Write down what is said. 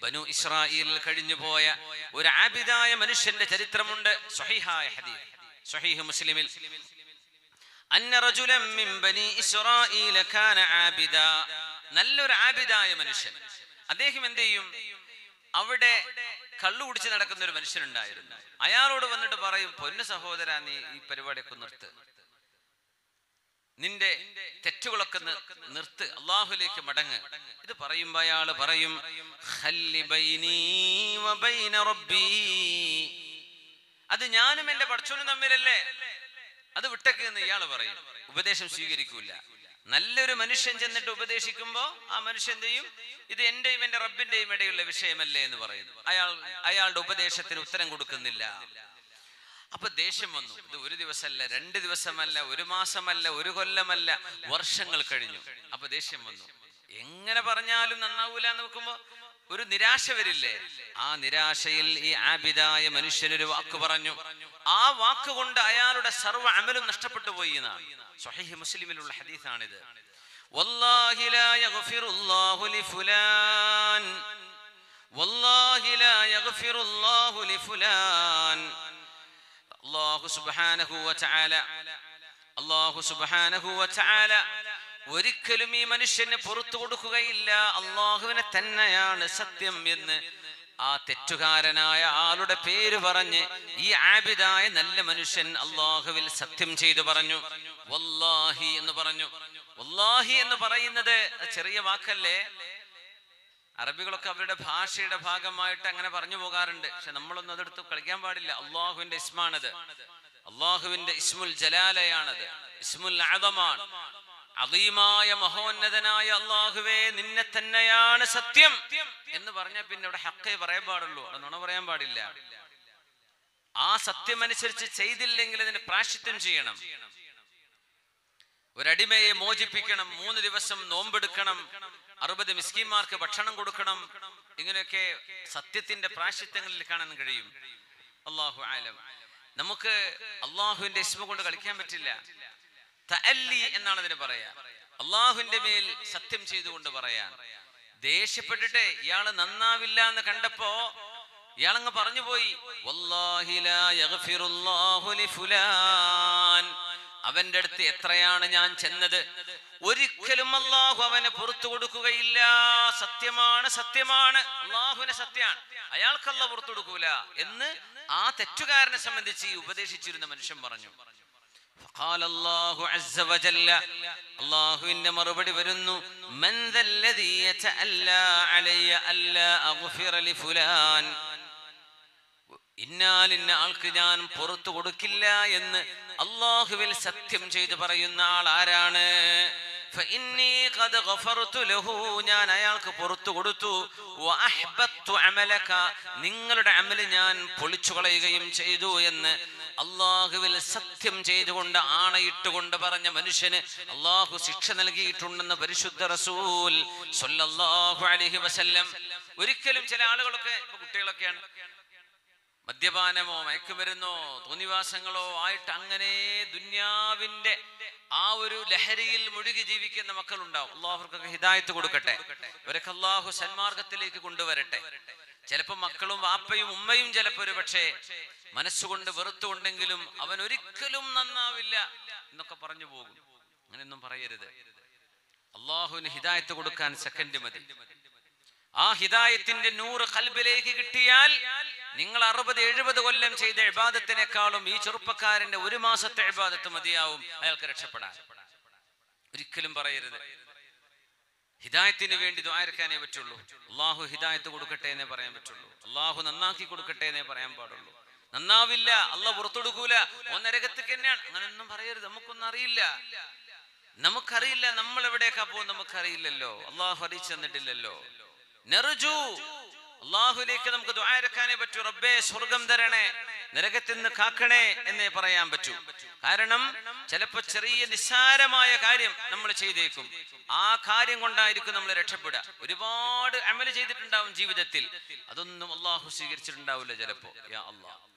ബനു ഇസ്രായേലിൽ കഴിഞ്ഞുപോയ ഒരു ആബിദായ മനുഷ്യന്റെ ചരിത്രമുണ്ട് സ്വഹീഹായ ഹദീസ് സ്വഹീഹ് മുസ്ലിമിൽ അന്ന റജുലൻ മിൻ ബനി ഇസ്രായീല കാന ആബിദ നല്ലൊരു ആബിദായ മനുഷ്യൻ അദ്ദേഹം എന്ത് ചെയ്യും അവിടെ കള്ളു കുടിച്ച് നടക്കുന്ന ഒരു മനുഷ്യനുണ്ടായിരുന്നു അയാളോട് വന്നിട്ട് പറയും പൊന്നു സഹോദര നീ ഈ പരിപാടിയൊക്കെ നിർത്ത് നിന്റെ തെറ്റുകളൊക്കെ നി- നിർത്ത് അള്ളാഹുലേക്ക് മടങ്ങ് ഇത് പറയുമ്പോ അയാള് പറയും "ഖല്ലി ബൈനീ വബൈന റബ്ബീ." അത് ഞാനും എന്റെ പഠിച്ചോനും തമ്മിലല്ലേ അത് വിട്ടക്ക് എന്ന് ഇയാൾ പറയും ഉപദേശം സ്വീകരിക്കൂല നല്ലൊരു മനുഷ്യൻ ചെന്നിട്ട് ഉപദേശിക്കുമ്പോ ആ മനുഷ്യൻ എന്ത് ചെയ്യും ഇത് എന്റെയും എന്റെ റബ്ബിന്റെയും ഇടയുള്ള വിഷയമല്ലേ എന്ന് പറയുന്നു അയാൾ അയാളുടെ ഉപദേശത്തിന് ഉത്തരം കൊടുക്കുന്നില്ല അപ്പൊ ദേഷ്യം വന്നു ഇത് ഒരു ദിവസമല്ല രണ്ട് ദിവസമല്ല ഒരു മാസമല്ല ഒരു കൊല്ലമല്ല വർഷങ്ങൾ കഴിഞ്ഞു അപ്പൊ ദേഷ്യം വന്നു എങ്ങനെ പറഞ്ഞാലും നന്നാവൂല എന്ന് നോക്കുമ്പോ ഒരു നിരാശ വരില്ലേ ആ നിരാശയിൽ ഈ ആബിദായ മനുഷ്യനൊരു വാക്ക് പറഞ്ഞു ആ വാക്ക് കൊണ്ട് അയാളുടെ സർവ്വ അമലും നഷ്ടപ്പെട്ടു പോയി എന്നാണ് സ്വഹീഹ് മുസ്ലിമിലുള്ള ഹദീസാണിത് വല്ലാഹി ലാ യഗ്ഫിറുല്ലാഹു ലിഫുലാൻ വല്ലാഹി ലാ യഗ്ഫിറുല്ലാഹു ലിഫുലാൻ അള്ളാഹു സുബ്ഹാനഹു വതആല അള്ളാഹു സുബ്ഹാനഹു വതആല ഒരിക്കലും ഈ മനുഷ്യന് പുറത്തു കൊടുക്കുകയില്ല അള്ളാഹുവിനെ തന്നെയാണ് സത്യം എന്ന് ആ തെറ്റുകാരനായ ആളുടെ പേര് പറഞ്ഞ് ഈ ആബിദായ നല്ല മനുഷ്യൻ അള്ളാഹുവിൽ സത്യം ചെയ്തു പറഞ്ഞു വല്ലാഹി എന്ന് പറഞ്ഞു വല്ലാഹി എന്ന് പറയുന്നത് ചെറിയ വാക്കല്ലേ അറബികളൊക്കെ അവരുടെ ഭാഷയുടെ ഭാഗമായിട്ട് അങ്ങനെ പറഞ്ഞു പോകാറുണ്ട് പക്ഷെ നമ്മളൊന്നും അതെടുത്ത് കളിക്കാൻ പാടില്ല അള്ളാഹുവിന്റെ ഇസ്മാണത് അള്ളാഹുവിന്റെ ഇസ്മുൽ ജലാലയാണത് ഇസ്മുൽ ആദമാണ് അതീമായ മഹോന്നതനായ അള്ളാഹുവേ നിന്നെ തന്നെയാണ് സത്യം എന്ന് പറഞ്ഞാൽ പിന്നെ ഇവിടെ ഹക്കേ പറയാൻ പാടുള്ളൂ അവിടെ നുണ പറയാൻ പാടില്ല ആ സത്യം അനുസരിച്ച് ചെയ്തില്ലെങ്കിൽ അതിന് പ്രാശിത്യം ചെയ്യണം ഒരടിമയെ മോചിപ്പിക്കണം മൂന്ന് ദിവസം നോമ്പെടുക്കണം അറുപത് മിസ്കിന്മാർക്ക് ഭക്ഷണം കൊടുക്കണം ഇങ്ങനെയൊക്കെ സത്യത്തിന്റെ പ്രാശിത്യങ്ങളിൽ കാണാൻ കഴിയും അള്ളാഹു ആലം നമുക്ക് അള്ളാഹുവിന്റെ ഇസ്മ കൊണ്ട് കളിക്കാൻ പറ്റില്ല തഅല്ലി എന്നാണ് അതിന് പറയാ അള്ളാഹുവിന്റെ മേൽ സത്യം ചെയ്തുകൊണ്ട് പറയാൻ ദേഷ്യപ്പെട്ടിട്ട് ഇയാള് നന്നാവില്ല എന്ന് കണ്ടപ്പോ ഇയാളങ്ങ് പറഞ്ഞു പോയി "വല്ലാഹി ലാ യഗ്ഫിറുല്ലാഹു ലിഫുലാൻ." അവന്റെ അടുത്ത് എത്രയാണ് ഞാൻ ചെന്നത് ഒരിക്കലും അള്ളാഹു അവനെ പുറത്തു കൊടുക്കുകയില്ല സത്യമാണ് സത്യമാണ് അള്ളാഹുവിനെ സത്യമാണ് അയാൾക്കല്ല പുറത്തു കൊടുക്കൂല എന്ന് ആ തെറ്റുകാരനെ സംബന്ധിച്ച് ഈ ഉപദേശിച്ചിരുന്ന മനുഷ്യൻ പറഞ്ഞു فقال الله عز وجل الله إن മറുപടി വരുന്നു من ذا الذي يتألى علي ألا أغفر لفلان ഇന്നാലിന്ന ആൾക്ക് ഞാൻ പുറത്തു കൊടുക്കില്ല എന്ന് അള്ളാഹുവിൽ സത്യം ചെയ്ത് പറയുന്ന ആൾ ആരാണ് فإني قد غفرت له ഞാൻ അയാൾക്ക് പുറത്തു കൊടുത്തു وأحبطت عملك നിങ്ങളുടെ അമല് ഞാൻ പൊളിച്ചു കളയുകയും ചെയ്തു എന്ന് അള്ളാഹുവിൽ സത്യം ചെയ്തുകൊണ്ട് ആണയിട്ടുകൊണ്ട് പറഞ്ഞ മനുഷ്യന് അള്ളാഹു ശിക്ഷ നൽകിയിട്ടുണ്ടെന്ന് പരിശുദ്ധ റസൂൽ സല്ലല്ലാഹു അലൈഹി വസല്ലം ഒരിക്കലും ചില ആളുകളൊക്കെ ഇപ്പൊ കുട്ടികളൊക്കെയാണ് മദ്യപാനമോ മയക്കുമരുന്നോ തോന്നിവാസങ്ങളോ ആയിട്ട് അങ്ങനെ ദുന്യാവിന്റെ ആ ഒരു ലഹരിയിൽ മുഴുകി ജീവിക്കുന്ന മക്കളുണ്ടാവും അള്ളാഹുർക്കൊക്കെ ഹിദായത്ത് കൊടുക്കട്ടെ ഇവരൊക്കെ അള്ളാഹു സന്മാർഗത്തിലേക്ക് കൊണ്ടുവരട്ടെ ചിലപ്പോ മക്കളും വാപ്പയും ഉമ്മയും ചിലപ്പോ ഒരു പക്ഷേ മനസ്സുകൊണ്ട് വെറുത്തുകൊണ്ടെങ്കിലും അവൻ ഒരിക്കലും നന്നാവില്ല എന്നൊക്കെ പറഞ്ഞു പോകും അങ്ങനെയൊന്നും പറയരുത് അള്ളാഹുവിന് ഹിദായത്ത് കൊടുക്കാൻ സെക്കൻഡ് മതി ആ ഹിദായത്തിന്റെ നൂറ് കൽബിലേക്ക് കിട്ടിയാൽ നിങ്ങൾ അറുപത് എഴുപത് കൊല്ലം ചെയ്ത ഇബാദത്തിനേക്കാളും ഈ ചെറുപ്പക്കാരന്റെ ഒരു മാസത്തെ ഇബാദത്ത് മതിയാവും അയാൾക്ക് രക്ഷപ്പെടാൻ ഒരിക്കലും പറയരുത് ഹിദായത്തിന് വേണ്ടി ദ്വാരക്കാനേ പറ്റുള്ളൂ അള്ളാഹു ഹിദായത്ത് കൊടുക്കട്ടെ എന്നേ പറയാൻ പറ്റുള്ളൂ അള്ളാഹു നന്നാക്കി കൊടുക്കട്ടെ എന്നേ പറയാൻ പാടുള്ളൂ നന്നാവില്ല അല്ല പുറത്തൊടുക്കൂല ഒന്നരകത്തേക്ക് തന്നെയാണ് അങ്ങനെയൊന്നും പറയരുത് നമുക്കൊന്നും അറിയില്ല നമുക്കറിയില്ല നമ്മൾ എവിടേക്കാ പോകും നമുക്കറിയില്ലല്ലോ അള്ളാഹു അറിയിച്ചു തന്നിട്ടില്ലല്ലോ നെറുജു അള്ളാഹുലേക്ക് നമുക്ക് ദ്വാരക്കാനേ പറ്റൂ റബ്ബേ സ്വർഗം തരണേ നരകത്തിൽ നിന്ന് കാക്കണേ എന്നേ പറയാൻ പറ്റൂ കാരണം ചിലപ്പോ ചെറിയ നിസ്സാരമായ കാര്യം നമ്മൾ ചെയ്തേക്കും ആ കാര്യം കൊണ്ടായിരിക്കും നമ്മൾ രക്ഷപ്പെടുക ഒരുപാട് അമല് ചെയ്തിട്ടുണ്ടാവും ജീവിതത്തിൽ അതൊന്നും അള്ളാഹു സ്വീകരിച്ചിട്ടുണ്ടാവില്ല ചിലപ്പോ യാ അള്ളാഹ്